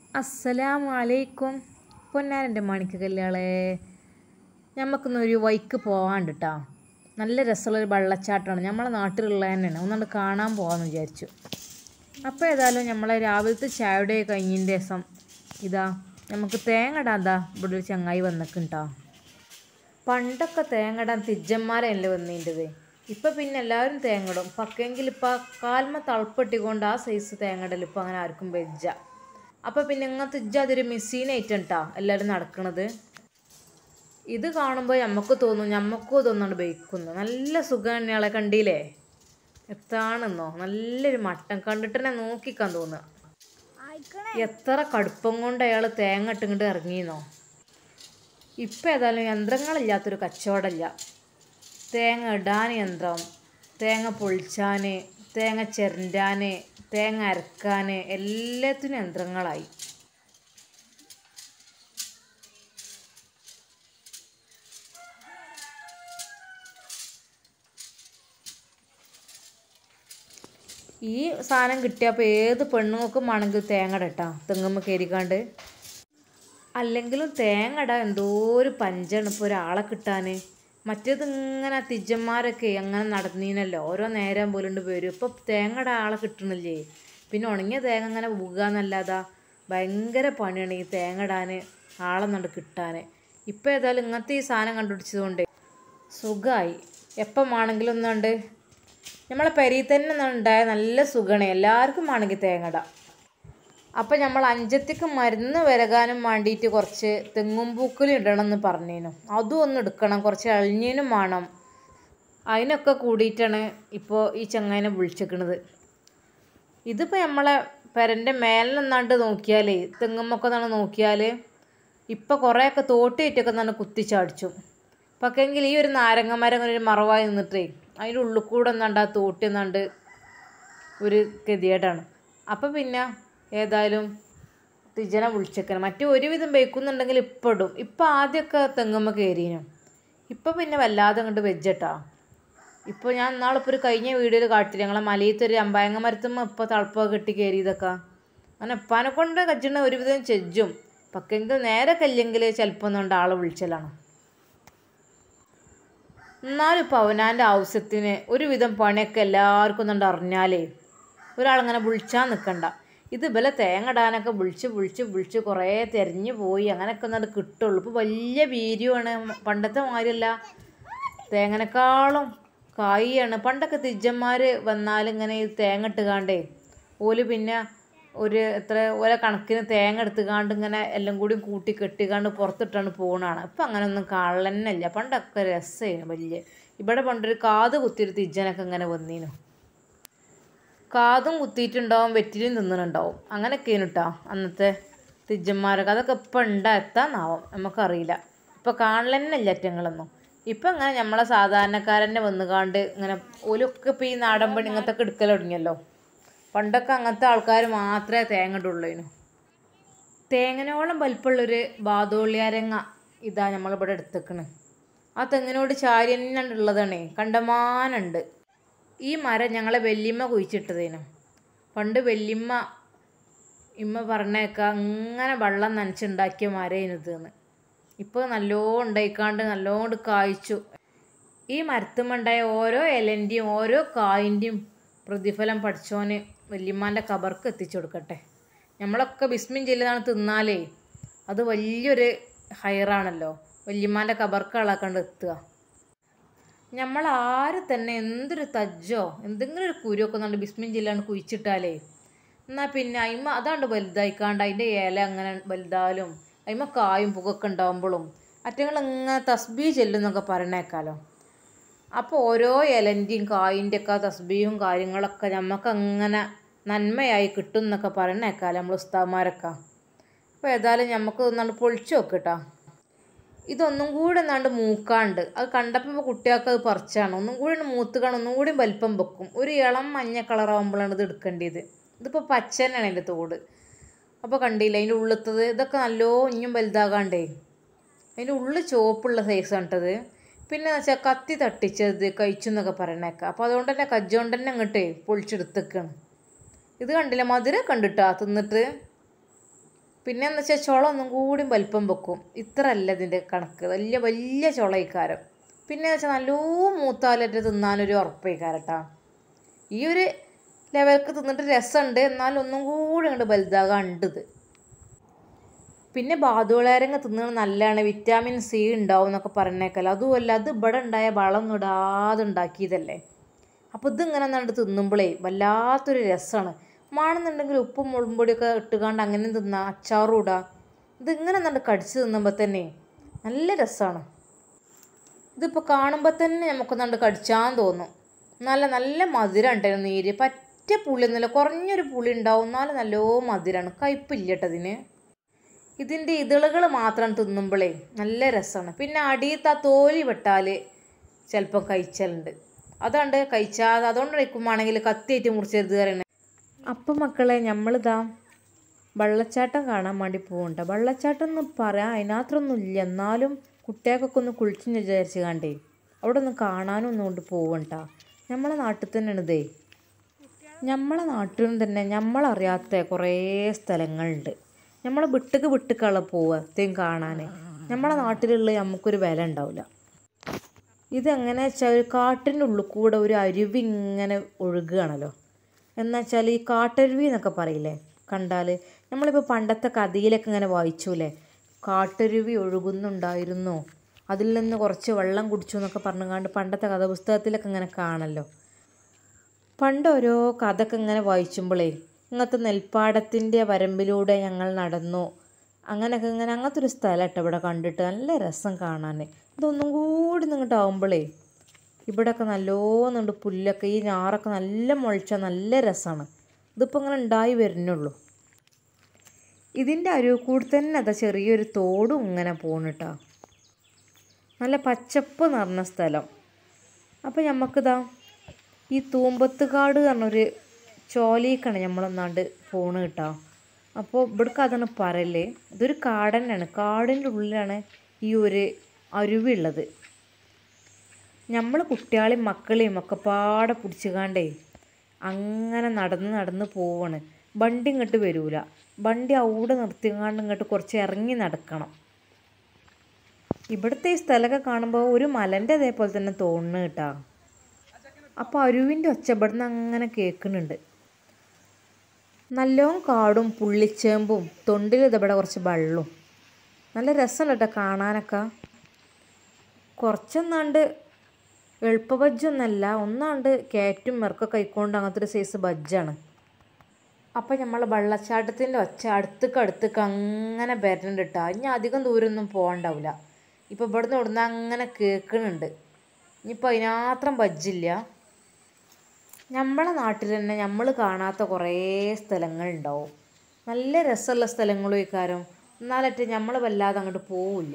അസ്സലാമു അലൈക്കും പൊന്നാരൻ്റെ മണിക്ക് കല്യാളെ ഞമ്മക്കൊന്നൊരു വൈക്ക് പോവാണ്ട് കേട്ടോ നല്ല രസമുള്ളൊരു വെള്ളച്ചാട്ടമാണ് നമ്മളെ നാട്ടിലുള്ള തന്നെയാണ് ഒന്നുകൊണ്ട് കാണാൻ പോകാമെന്ന് വിചാരിച്ചു അപ്പോൾ ഏതായാലും നമ്മളെ രാവിലത്തെ ചായയുടെ കഴിഞ്ഞതിൻ്റെ ദിവസം ഇതാ നമുക്ക് തേങ്ങ ഇടാൻ എന്താ ഇവിടെ ഒരു ചങ്ങായി വന്നിട്ടുണ്ടോ പണ്ടൊക്കെ തേങ്ങ ഇടാൻ തിജ്ജന്മാരല്ലേ വന്നീൻ്റെത് ഇപ്പം പിന്നെ എല്ലാവരും തേങ്ങ ഇടും പക്കെങ്കിൽ ഇപ്പം കാൽമ തളപ്പെട്ടിക്കൊണ്ട് ആ സൈസ് തേങ്ങ ഇടൽ ഇപ്പം അങ്ങനെ ആർക്കും വെജ്ജ അപ്പം പിന്നെ ഇങ്ങനത്തെ ഇജ്ജ അതൊരു മിസ്സീനായിട്ടാണ് കേട്ടോ എല്ലാവരും നടക്കണത് ഇത് കാണുമ്പോൾ നമുക്ക് തോന്നും ഞമ്മക്കും തോന്നുന്നുണ്ട് ബേക്കുന്നു നല്ല സുഖം തന്നെയാളെ കണ്ടില്ലേ എത്താണെന്നോ നല്ലൊരു മട്ടൻ കണ്ടിട്ട് തന്നെ നോക്കിക്കാൻ തോന്നുക എത്ര കടുപ്പം കൊണ്ട് അയാൾ തേങ്ങ ഇട്ടിങ്ങോട്ട് ഇറങ്ങിയെന്നോ ഇപ്പം ഏതായാലും യന്ത്രങ്ങളില്ലാത്തൊരു കച്ചവടമില്ല തേങ്ങ ഇടാൻ യന്ത്രം തേങ്ങ പൊളിച്ചാൻ തേങ്ങ ചിരണ്ടാൻ തേങ്ങ അരക്കാൻ എല്ലാത്തിനും യന്ത്രങ്ങളായി ഈ സാധനം കിട്ടിയപ്പോൾ ഏത് പെണ്ണുങ്ങൾക്കും വേണമെങ്കിൽ തേങ്ങ ഇടട്ടാ തെങ്ങുമ്മ കയറിക്കാണ്ട് അല്ലെങ്കിലും തേങ്ങ ഇടാൻ എന്തോ ഒരു പഞ്ചാണ് ഇപ്പോൾ ഒരാളെ കിട്ടാൻ മറ്റേത് ഇങ്ങനെ തിജ്ജന്മാരൊക്കെ അങ്ങനെ നടന്നീനല്ലോ ഓരോ നേരം പോലുണ്ട് വരും ഇപ്പോൾ തേങ്ങ ഇടാൻ ആളെ കിട്ടണില്ലേ പിന്നെ ഉണങ്ങിയ തേങ്ങ ഇങ്ങനെ പോകുകയെന്നല്ലാതാ ഭയങ്കര പണിയാണ് ഈ തേങ്ങ ഇടാൻ ആളെ നണ്ട് കിട്ടാൻ ഇപ്പോൾ ഏതായാലും ഇങ്ങനത്തെ ഈ സാധനം കണ്ടുപിടിച്ചതുകൊണ്ട് സുഖമായി എപ്പം വേണമെങ്കിലും ഒന്നുണ്ട് നമ്മളെ പെരിയിൽ തന്നെ ഉണ്ടായ നല്ല സുഖമാണ് എല്ലാവർക്കും വേണമെങ്കിൽ തേങ്ങ ഇടാം അപ്പം നമ്മൾ അഞ്ചത്തിക്ക് മരുന്ന് വരകാനും വേണ്ടിയിട്ട് കുറച്ച് തെങ്ങും പൂക്കലും ഇടണം എന്ന് പറഞ്ഞേനു അതും ഒന്ന് എടുക്കണം കുറച്ച് എളിഞ്ഞിനും വേണം അതിനൊക്കെ കൂടിയിട്ടാണ് ഇപ്പോൾ ഈ ചങ്ങായിനെ വിളിച്ചേക്കണത് ഇതിപ്പോൾ നമ്മളെ പെരൻ്റെ മേലെ നിന്നാണ്ട് നോക്കിയാലേ തെങ്ങുമ്മൊക്കെ നിന്നാണ് നോക്കിയാൽ ഇപ്പോൾ കുറേയൊക്കെ തോട്ടിയിട്ടൊക്കെ നിന്നാണ് കുത്തിച്ചാടിച്ചു പക്ഷെങ്കിൽ ഈ ഒരു നാരങ്ങ മരം ഇങ്ങനെ ഒരു മറവായി നിന്നിട്ടേ അതിൻ്റെ ഉള്ളിൽ കൂടെ ഒന്നാണ്ട് ആ തോട്ടി ഒന്നാണ്ട് ഒരു ഗതികേടാണ് അപ്പം പിന്നെ ഏതായാലും തിജനെ വിളിച്ചേക്കണം മറ്റേ ഒരുവിധം ബേക്കുന്നുണ്ടെങ്കിൽ ഇപ്പം ഇടും ഇപ്പം ആദ്യമൊക്കെ തെങ്ങുമ്മ കയറിനും ഇപ്പം പിന്നെ വല്ലാതെ അങ്ങോട്ട് വെജട്ടാ ഇപ്പോൾ ഞാൻ ഇന്നാളിപ്പോൾ ഒരു കഴിഞ്ഞ വീഡിയോയിൽ കാട്ടില്ല ഞങ്ങളെ മലയത്തെ ഒരു അമ്പായങ്ങ മരത്തുമ്പോൾ ഇപ്പോൾ തളപ്പൊക്കെ കെട്ടി കയറിയതൊക്കെ അങ്ങനെ എപ്പാനെ കൊണ്ട് കജ്ജണ ഒരുവിധം ചെജ്ജും പക്കെങ്കിൽ നേരെ കല്ലെങ്കിൽ ചിലപ്പോൾ ഒന്നുകൊണ്ട് ആളെ വിളിച്ചലാണ് എന്നാലും ഇപ്പോൾ അവനാൻ്റെ ആവശ്യത്തിന് ഒരുവിധം പണിയൊക്കെ എല്ലാവർക്കും ഒന്നുകൊണ്ട് അറിഞ്ഞാലേ ഒരാളിങ്ങനെ വിളിച്ചാൽ നിൽക്കണ്ട ഇത് ഇവലെ തേങ്ങ ഇടാനൊക്കെ വിളിച്ച് വിളിച്ച് വിളിച്ച് കുറേ തിരഞ്ഞു പോയി അങ്ങനെയൊക്കെ ഒന്നും കിട്ടുള്ളൂ ഇപ്പോൾ വലിയ വീര്യമാണ് പണ്ടത്തെ മാതിരിയല്ല തേങ്ങനേക്കാളും കായാണ് പണ്ടൊക്കെ തിജ്ജന്മാർ വന്നാൽ ഇങ്ങനെ ഈ തേങ്ങ ഇട്ടുകാണ്ടേ ഓല് പിന്നെ ഒരു എത്ര ഓരോ കണക്കിന് തേങ്ങ എടുത്തുകാണ്ട് ഇങ്ങനെ എല്ലാം കൂടി കൂട്ടി കെട്ടിക്കാണ്ട് പുറത്തിട്ടാണ് പോകണതാണ് ഇപ്പം അങ്ങനെയൊന്നും കാണലെന്നല്ല പണ്ടൊക്കെ രസമായിരുന്നു വലിയ ഇവിടെ പണ്ടൊരു കാത് കുത്തിയൊരു തിജ്ജനൊക്കെ ഇങ്ങനെ വന്നീനു കാതും കുത്തിയിട്ടുണ്ടാവും വെറ്റിലും തിന്നുന്നുണ്ടാവും അങ്ങനെയൊക്കെയാണ് കേട്ടോ അന്നത്തെ തിജ്ജന്മാരൊക്കെ അതൊക്കെ ഇപ്പം ഉണ്ടാ എത്താന്നാവും നമുക്കറിയില്ല ഇപ്പം കാണലെന്നല്ല അറ്റങ്ങളൊന്നും ഇപ്പം ഇങ്ങനെ നമ്മളെ സാധാരണക്കാരനെ വന്നുകാണ്ട് ഇങ്ങനെ ഓലൊക്കെ ഇപ്പം ഈ നാടൻ പണി ഇങ്ങനത്തെ ഒക്കെ എടുക്കൽ തുടങ്ങിയല്ലോ പണ്ടൊക്കെ അങ്ങനത്തെ ആൾക്കാർ മാത്രമേ തേങ്ങ ഇടുള്ളൂ തേങ്ങനോളം വലിപ്പമുള്ളൊരു ബാദോളിയാരങ്ങ ഇതാ നമ്മളിവിടെ എടുത്തേക്കണ് ആ തെങ്ങിനോട് ചാരി തന്നെ ഉള്ളതാണേ കണ്ടമാനുണ്ട് ഈ മരം ഞങ്ങളെ വല്യമ്മ കുഴിച്ചിട്ടതേനു പണ്ട് വല്യമ്മ ഇമ്മ പറഞ്ഞേക്ക അങ്ങനെ വെള്ളം നനച്ചുണ്ടാക്കിയ മരേനിതെന്ന് ഇപ്പോൾ നല്ലോ ഉണ്ടായിക്കാണ്ട് നല്ലോണ്ട് കായ്ച്ചു ഈ മരത്തുമുണ്ടായ ഓരോ ഇലൻ്റെയും ഓരോ കായിൻ്റെയും പ്രതിഫലം പഠിച്ചോന് വല്യമ്മാൻ്റെ കബർക്ക് എത്തിച്ചു കൊടുക്കട്ടെ നമ്മളൊക്കെ ബിസ്മിൻ ചെല്ലുന്നതാണ് തിന്നാലേ അത് വലിയൊരു ഹയറാണല്ലോ വല്യമ്മാൻ്റെ കബർക്ക് അളക്കണ്ട് എത്തുക നമ്മൾ ആര് തന്നെ എന്തൊരു തജ്ജോ എന്തെങ്കിലും ഒരു കുരുവൊക്കെ നല്ല ബിസ്മിൻ ജില്ലാണ് കുഴിച്ചിട്ടാലേ എന്നാൽ പിന്നെ അയിമ അതാണ്ട് വലുതായിക്കാണ്ട് അതിൻ്റെ ഇല അങ്ങനെ വലുതാലും അയിമ കായും പുകൊക്കെ ഉണ്ടാകുമ്പോഴും അറ്റങ്ങൾ ഇങ്ങനെ തസ്ബീ ചെല്ലുന്നൊക്കെ പറയണേക്കാലോ അപ്പോൾ ഓരോ ഇലൻ്റെയും കായിൻ്റെ ഒക്കെ തസ്ബീയും കാര്യങ്ങളൊക്കെ നമുക്ക് അങ്ങനെ നന്മയായി കിട്ടും എന്നൊക്കെ പറയണേക്കാലോ നമ്മൾ ഉസ്താവന്മാരൊക്കെ അപ്പോൾ ഏതായാലും നമുക്ക് ഒന്നാണ്ട് പൊളിച്ചു നോക്കട്ടോ ഇതൊന്നും കൂടി എന്നാണ്ട് മൂക്കാണ്ട് അത് കണ്ടപ്പോൾ കുട്ടികൾക്ക് അത് പറിച്ചാണ് ഒന്നും കൂടി മൂത്ത് കാണും ഒന്നും കൂടി വലിപ്പം വെക്കും ഒരു ഇളം മഞ്ഞ കളറാകുമ്പോഴാണ് ഇത് എടുക്കേണ്ടത് ഇതിപ്പോൾ പച്ച തന്നെയാണ് അതിൻ്റെ തോട് അപ്പോൾ കണ്ടില്ല അതിൻ്റെ ഉള്ളിലത്തത് ഇതൊക്കെ നല്ലോ ഇഞ്ഞും വലുതാകാണ്ടേ അതിൻ്റെ ഉള്ളിൽ ചുവപ്പുള്ള സൈസാണ് കേട്ടത് പിന്നെ വെച്ചാൽ കത്തി തട്ടിച്ചത് കഴിച്ചു എന്നൊക്കെ പറയണേക്കാം അപ്പോൾ അതുകൊണ്ട് തന്നെ കജ്ജോണ്ട് തന്നെ അങ്ങോട്ടേ പൊളിച്ചെടുത്തേക്കാണ് ഇത് കണ്ടില്ല മധുരം കണ്ടിട്ടാ തിന്നിട്ട് പിന്നെ എന്ന് വെച്ചാൽ ചുള ഒന്നും കൂടി വലിപ്പം വെക്കും ഇത്ര അല്ല ഇതിൻ്റെ കണക്ക് വലിയ വലിയ ചുളയിക്കാരം പിന്നെ എന്ന് വെച്ചാൽ നല്ലോ മൂത്താലിട്ട് തിന്നാനൊരു ഉറപ്പേക്കാരം കേട്ടോ ഈ ഒരു ലെവൽക്ക് തിന്നിട്ട് രസമുണ്ട് എന്നാലും ഒന്നും കൂടി അങ്ങോട്ട് വലുതാകാണ്ട് ഇത് പിന്നെ ബാതുളേരങ്ങ തിന്നണത് നല്ലതാണ് വിറ്റാമിൻ സി ഉണ്ടാവും എന്നൊക്കെ പറഞ്ഞേക്കല്ലോ അതുമല്ല അത് ഇവിടെ ഉണ്ടായ വളമൊന്നും ഇടാതെ ഉണ്ടാക്കിയതല്ലേ അപ്പോൾ ഇതിങ്ങനെ നണ്ട് തിന്നുമ്പോഴേ വല്ലാത്തൊരു രസമാണ് മാണെന്നുണ്ടെങ്കിൽ ഉപ്പും മുളകുപൊടിയൊക്കെ ഇട്ടുകാണ്ട് അങ്ങനെ തിന്നാം അച്ചാറും ഇടാം ഇതിങ്ങനെ നണ്ട് കടിച്ച് തിന്നുമ്പോൾ തന്നെ നല്ല രസമാണ് ഇതിപ്പോൾ കാണുമ്പോൾ തന്നെ നമുക്ക് നണ്ട് കടിച്ചാൻ തോന്നും നല്ല നല്ല മധുരം ഉണ്ടായിരുന്നു നീര് പറ്റ പുളി ഒന്നുമില്ല കുറഞ്ഞൊരു പുളി ഉണ്ടാവും എന്നാലും നല്ലോ മധുരമാണ് കയ്പില്ല കേട്ടോ അതിന് ഇതിൻ്റെ ഇതളുകൾ മാത്രം തിന്നുമ്പോഴേ നല്ല രസമാണ് പിന്നെ അടിയത്ത് ആ തോലി വെട്ടാൽ ചിലപ്പോൾ കഴിച്ചലുണ്ട് അതുകൊണ്ട് കഴിച്ചാൽ അതുകൊണ്ട് കഴിക്കുമ്പോണെങ്കിൽ കത്തിയേറ്റ് മുറിച്ചരുത് പറയുന്നത് അപ്പം മക്കളെ നമ്മളിതാ വെള്ളച്ചാട്ടം കാണാൻ വേണ്ടി പോകണ്ട വെള്ളച്ചാട്ടം എന്ന് പറയാൻ അതിനകത്തൊന്നും ഇല്ല എന്നാലും കുട്ടികൾക്കൊക്കെ ഒന്ന് കുളിച്ചെന്ന് വിചാരിച്ച് കണ്ടേ അവിടെ ഒന്ന് കാണാനും ഒന്നും കൊണ്ട് പോവണ്ട നമ്മളെ നാട്ടിൽ തന്നെയാണ് ഇതേ നമ്മളെ നാട്ടിലും തന്നെ നമ്മളറിയാത്ത കുറേ സ്ഥലങ്ങളുണ്ട് നമ്മൾ വിട്ടുക്ക് വിട്ടുക്കള പോവുക അത്രയും കാണാൻ നമ്മളെ നാട്ടിലുള്ള നമുക്കൊരു വില ഉണ്ടാവില്ല ഇതെങ്ങനെ വെച്ചാൽ ഒരു കാട്ടിൻ്റെ ഉള്ളിൽ കൂടെ ഒരു അരുവി ഇങ്ങനെ ഒഴുകുകയാണല്ലോ എന്നുവെച്ചാൽ ഈ കാട്ടരുവി എന്നൊക്കെ പറയില്ലേ കണ്ടാൽ നമ്മളിപ്പോൾ പണ്ടത്തെ കഥയിലൊക്കെ ഇങ്ങനെ വായിച്ചൂലേ കാട്ടരുവി ഒഴുകുന്നുണ്ടായിരുന്നു അതിൽ നിന്ന് കുറച്ച് വെള്ളം കുടിച്ചു എന്നൊക്കെ പറഞ്ഞുകൊണ്ട് പണ്ടത്തെ കഥ പുസ്തകത്തിലൊക്കെ ഇങ്ങനെ കാണല്ലോ പണ്ട് ഓരോ കഥയൊക്കെ ഇങ്ങനെ വായിച്ചുമ്പോഴേ ഇങ്ങനത്തെ നെൽപ്പാടത്തിൻ്റെ വരമ്പിലൂടെ ഞങ്ങൾ നടന്നു അങ്ങനെയൊക്കെ ഇങ്ങനെ അങ്ങനത്തെ ഒരു സ്ഥലം കേട്ടോ ഇവിടെ കണ്ടിട്ട് നല്ല രസം കാണാൻ ഇതൊന്നും കൂടി നിങ്ങോട്ട് ആവുമ്പോഴേ ഇവിടെയൊക്കെ നല്ലോന്നുണ്ട് പുല്ലൊക്കെ ഈ ഞാറൊക്കെ നല്ല മുളച്ച നല്ല രസമാണ് ഇതിപ്പോൾ ഇങ്ങനെ ഉണ്ടായി വരുന്നുള്ളൂ ഇതിൻ്റെ അരുവ് കൂടി തന്നെ അതാ ചെറിയൊരു തോടും ഇങ്ങനെ പോണിട്ടാ നല്ല പച്ചപ്പ് നിറഞ്ഞ സ്ഥലം അപ്പോൾ നമുക്കിതാ ഈ തൂമ്പത്തുകാട് പറഞ്ഞൊരു ചോലിക്കാണ് നമ്മളൊന്നാണ്ട് പോണ് കേട്ടോ അപ്പോൾ ഇവിടേക്ക് അതാണ് പറയല് ഇതൊരു കാട് തന്നെയാണ് കാടിൻ്റെ ഉള്ളിലാണ് ഈ ഒരു അരുവിയുള്ളത് നമ്മൾ കുട്ടികളെയും മക്കളെയും ഒക്കെ പാടെ പിടിച്ചുകാണ്ടേ അങ്ങനെ നടന്ന് നടന്ന് പോവാണ് വണ്ടി ഇങ്ങോട്ട് വരൂല വണ്ടി അവിടെ നിർത്തിക്കാണ്ട് ഇങ്ങോട്ട് കുറച്ച് ഇറങ്ങി നടക്കണം ഇവിടുത്തെ ഈ സ്ഥലമൊക്കെ കാണുമ്പോൾ ഒരു മലൻ്റെ അതേപോലെ തന്നെ തോന്നുന്നു കേട്ടോ അപ്പോൾ അരുവിൻ്റെ ഒച്ച ഇവിടുന്ന് അങ്ങനെ കേൾക്കുന്നുണ്ട് നല്ലോണം കാടും പുള്ളിച്ചേമ്പും തൊണ്ടിൽ ഇതവിടെ കുറച്ച് വെള്ളവും നല്ല രസമല്ല കേട്ടോ കാണാനൊക്കെ കുറച്ചൊന്നാണ്ട് എളുപ്പ ബജ്ജൊന്നല്ല ഒന്നാണ്ട് കയറ്റും മെറുക്കൊക്കെ കൈക്കൊണ്ട് അങ്ങനത്തെ ഒരു സൈസ് ബജ്ജാണ് അപ്പം നമ്മൾ വെള്ളച്ചാട്ടത്തിൻ്റെ ഒച്ച അടുത്തേക്ക് അടുത്തേക്ക് അങ്ങനെ വരുന്നുണ്ട് കേട്ടോ ഇനി അധികം ദൂരമൊന്നും പോകണ്ടാവില്ല ഇപ്പം ഇവിടുന്ന് ഇവിടുന്ന് അങ്ങനെ കേൾക്കുന്നുണ്ട് ഇനിയിപ്പോൾ അതിനാത്രം ബജ്ജില്ല നമ്മളെ നാട്ടിൽ തന്നെ നമ്മൾ കാണാത്ത കുറേ സ്ഥലങ്ങളുണ്ടാവും നല്ല രസമുള്ള സ്ഥലങ്ങളും ഇക്കാരം എന്നാലറ്റ് നമ്മൾ വല്ലാതെ അങ്ങോട്ട് പോവില്ല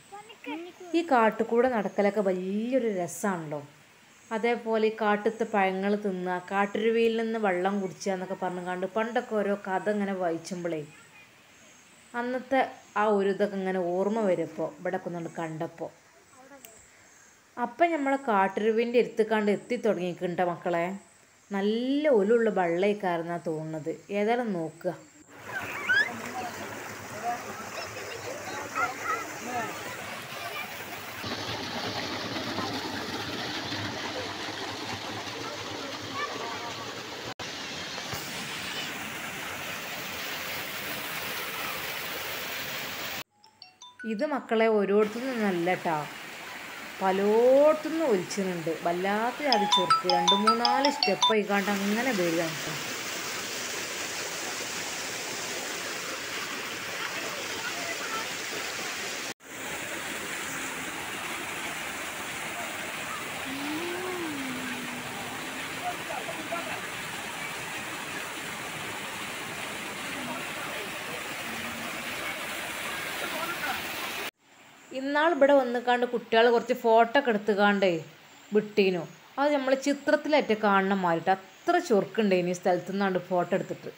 ഈ കാട്ടുകൂടെ നടക്കലൊക്കെ വലിയൊരു രസമാണല്ലോ അതേപോലെ ഈ കാട്ടുത്തെ പഴങ്ങൾ തിന്നുക കാട്ടുരുവിയിൽ നിന്ന് വെള്ളം കുടിക്കുക എന്നൊക്കെ പറഞ്ഞു കണ്ട് പണ്ടൊക്കെ ഓരോ കഥ ഇങ്ങനെ വായിച്ചുമ്പോഴേ അന്നത്തെ ആ ഒരു ഇതൊക്കെ ഇങ്ങനെ ഓർമ്മ വരും ഇപ്പോൾ ഇവിടെ ഒന്നുകൊണ്ട് കണ്ടപ്പോൾ അപ്പം നമ്മളെ കാട്ടുരുവിൻ്റെ എടുത്തുകാണ്ട് എത്തി തുടങ്ങിയിട്ടുണ്ട് മക്കളെ നല്ല ഒലുള്ള വെള്ളയിക്കാരെന്നാണ് തോന്നുന്നത് ഏതായാലും നോക്കുക ഇത് മക്കളെ ഓരോരുത്തരും നല്ല കേട്ടോ പലോടത്തുനിന്ന് ഒലിച്ചിട്ടുണ്ട് വല്ലാത്ത ജാതി ചൊറുക്ക് രണ്ട് മൂന്നാല് സ്റ്റെപ്പ് ആയിക്കാണ്ട് അങ്ങനെ വരികയാണ് കേട്ടോ ഇന്നാൾ ഇവിടെ വന്നിക്കാണ്ട് കുട്ടികൾ കുറച്ച് ഫോട്ടോ ഒക്കെ എടുത്തുകാണ്ടേ വിട്ടീനു അത് നമ്മൾ ചിത്രത്തിലായിട്ട് കാണണം മാറിയിട്ട് അത്ര ചൊറുക്കുണ്ടേനി ഈ സ്ഥലത്തു നിന്നാണ്ട് ഫോട്ടോ എടുത്തിട്ട്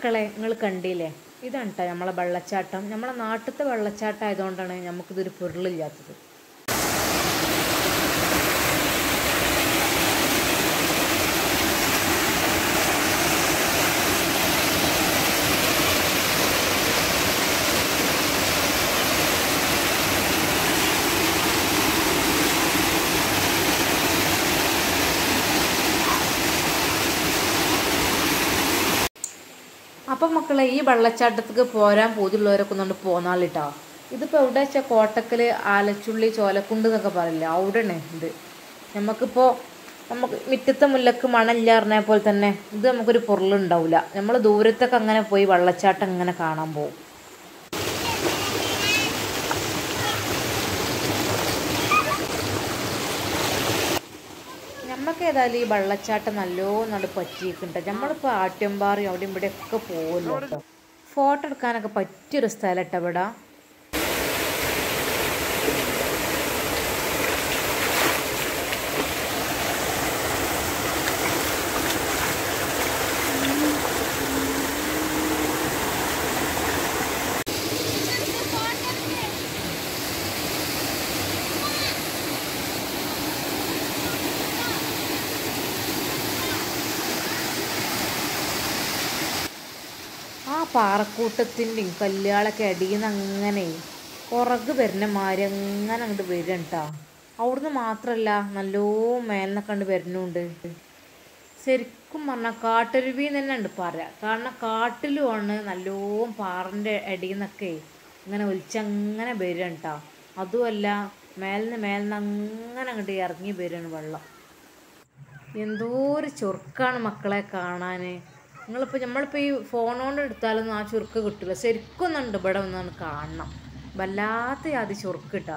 മക്കളെ നിങ്ങൾ കണ്ടില്ലേ ഇതാണ് കേട്ടോ നമ്മളെ വെള്ളച്ചാട്ടം നമ്മളെ നാട്ടിലത്തെ വെള്ളച്ചാട്ടം ആയതുകൊണ്ടാണ് നമുക്കിതൊരു പൊരുളില്ലാത്തത് അപ്പം മക്കളെ ഈ വെള്ളച്ചാട്ടത്തേക്ക് പോരാൻ പൂതിയുള്ളവരൊക്കെ ഒന്നുകൊണ്ട് പോന്നാളിട്ടോ ഇതിപ്പോൾ എവിടെ വെച്ചാൽ കോട്ടക്കൽ ആലച്ചുള്ളി ചോലക്കുണ്ട് എന്നൊക്കെ പറയില്ല അവിടെയാണ് ഇത് നമുക്കിപ്പോൾ നമുക്ക് മുറ്റത്തെ മുല്ലക്ക് മണമില്ല പറഞ്ഞ പോലെ തന്നെ ഇത് നമുക്കൊരു പൊരുളുണ്ടാവില്ല നമ്മൾ ദൂരത്തൊക്കെ അങ്ങനെ പോയി വെള്ളച്ചാട്ടം ഇങ്ങനെ കാണാൻ പോകും നമുക്ക് ഏതായാലും ഈ വെള്ളച്ചാട്ടം നല്ലോണം പറ്റിയിട്ടുണ്ട് നമ്മളിപ്പോൾ ആട്യമ്പാറി അവിടെ ഇവിടെ ഒക്കെ പോകുമല്ലോ കേട്ടോ ഫോട്ടോ എടുക്കാനൊക്കെ പറ്റിയൊരു സ്ഥലം കേട്ടോ ഇവിടെ ആ പാറക്കൂട്ടത്തിൻ്റെയും കല്ലുകളൊക്കെ അടിയിൽ നിന്ന് അങ്ങനെ ഉറക് വരുന്ന മാതിരി അങ്ങനെ അങ്ങോട്ട് വരും കേട്ടോ അവിടുന്ന് മാത്രമല്ല നല്ലോ മേലിനെ കണ്ട് വരുന്നുണ്ട് ശരിക്കും പറഞ്ഞാൽ കാട്ടരുവി തന്നെ ഉണ്ട് പറയാം കാരണം കാട്ടിലുമാണ് നല്ലോണം പാറിൻ്റെ അടിയിൽ നിന്നൊക്കെ ഇങ്ങനെ ഒലിച്ചങ്ങനെ വരും കേട്ടോ അതുമല്ല മേലിന് മേലിന് അങ്ങനെ അങ്ങോട്ട് ഇറങ്ങി വരികയാണ് വെള്ളം എന്തോ ഒരു ചുരുക്കാണ് മക്കളെ കാണാൻ നിങ്ങളിപ്പോൾ നമ്മളിപ്പോൾ ഈ ഫോൺ കൊണ്ട് എടുത്താലൊന്നും ആ ചുരുക്ക് കിട്ടില്ല ശരിക്കും ഒന്നുണ്ട് ഇവിടെ ഒന്നാണ് കാണണം വല്ലാത്ത ആദ്യം ചുരുക്ക് കിട്ടാ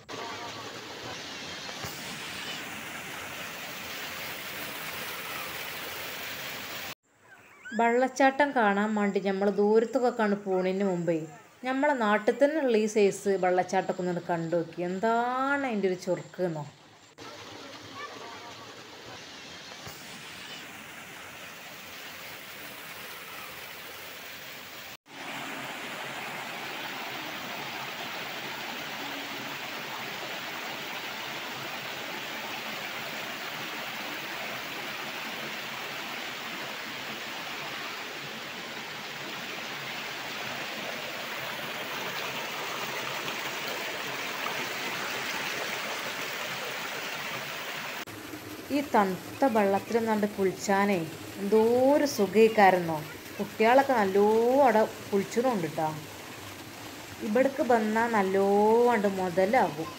വെള്ളച്ചാട്ടം കാണാൻ വേണ്ടി നമ്മൾ ദൂരത്തൊക്കെ കണ്ട് പോണതിന് മുമ്പേ നമ്മളെ നാട്ടിൽ തന്നെയുള്ള ഈ സൈസ് വെള്ളച്ചാട്ടമൊക്കെ ഒന്ന് കണ്ടു നോക്കി എന്താണ് അതിൻ്റെ ഒരു ചുരുക്ക് എന്നോ ഈ തണുത്ത വെള്ളത്തിൽ കണ്ട് കുളിച്ചാനേ എന്തോ ഒരു സുഖയിക്കാരെന്നോ കുട്ടികളൊക്കെ നല്ലോ അവിടെ കുളിച്ചിടുന്നുണ്ട് കേട്ടോ ഇവിടേക്ക് വന്നാൽ നല്ലോണ്ട് മുതലാകും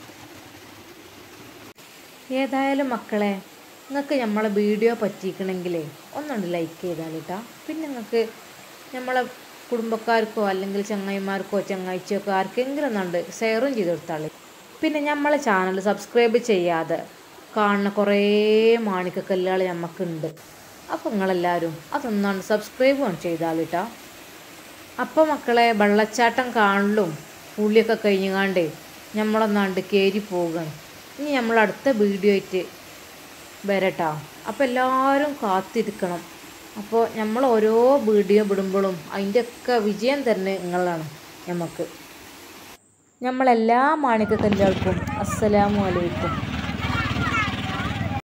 ഏതായാലും മക്കളെ നിങ്ങൾക്ക് നമ്മളെ വീഡിയോ പറ്റിക്കണമെങ്കിലേ ഒന്നുണ്ട് ലൈക്ക് ചെയ്താൽ കേട്ടോ പിന്നെ നിങ്ങൾക്ക് നമ്മളെ കുടുംബക്കാർക്കോ അല്ലെങ്കിൽ ചങ്ങായിമാർക്കോ ചങ്ങാഴ്ചക്കോ ആർക്കെങ്കിലും ഒന്നുണ്ട് ഷെയറും ചെയ്ത് കൊടുത്താളി പിന്നെ നമ്മളെ ചാനൽ സബ്സ്ക്രൈബ് ചെയ്യാതെ കാണുന്ന കുറേ മാണിക്കക്കല്ലുകൾ നമുക്കുണ്ട് അപ്പോൾ നിങ്ങളെല്ലാവരും അതൊന്നാണ് സബ്സ്ക്രൈബ് ചെയ്താൽ കേട്ടോ അപ്പോൾ മക്കളെ വെള്ളച്ചാട്ടം കാണലും പുള്ളിയൊക്കെ കഴിഞ്ഞാണ്ടേ നമ്മളൊന്നാണ്ട് കയറി പോവുകയാണ് ഇനി നമ്മൾ അടുത്ത വീഡിയോ ആയിട്ട് വരട്ടോ അപ്പോൾ എല്ലാവരും കാത്തിരിക്കണം അപ്പോൾ നമ്മൾ ഓരോ വീഡിയോ വിടുമ്പോഴും അതിൻ്റെയൊക്കെ വിജയം തന്നെ നിങ്ങളാണ് നമുക്ക് നമ്മളെല്ലാ മാണിക്കക്കല്ലുകൾക്കും അസ്സലാമു അലൈക്കും